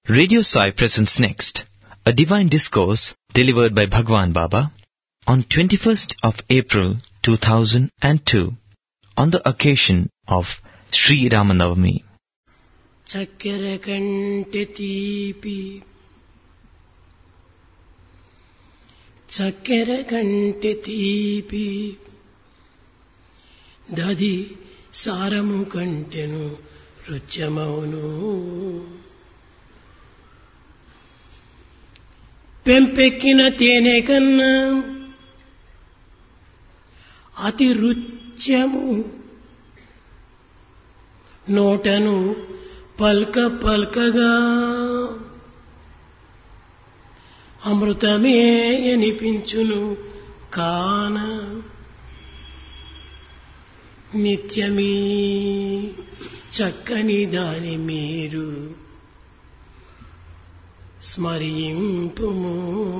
Radio Sai presents next a divine discourse delivered by Bhagwan Baba on 21st of April 2002 on the occasion of Sri Ramanavami. చక్కెర కంటే తీపి చక్కెర కంటే తీపి దది సారము కంటెను రుచ్యమౌను పెంపెక్కిన తేనె కన్నా అతి రుచ్యము నోటను పల్క పల్కగా అమృతమే అనిపించును కాన నిత్యమీ చక్కని దాని మీరు స్మరింపుము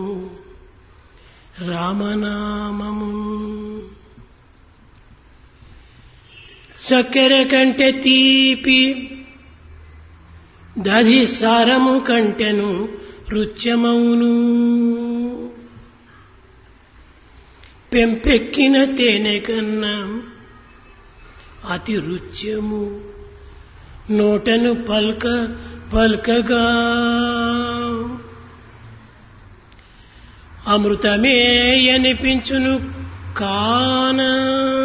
రామనామము చక్కెర కంటే తీపి దధి సారము కంటెను రుచ్యమౌను పెంపెక్కిన తేనె కన్నా అతి రుచ్యము నోటను పల్క పల్కగా అమృతమే అనిపించును కానా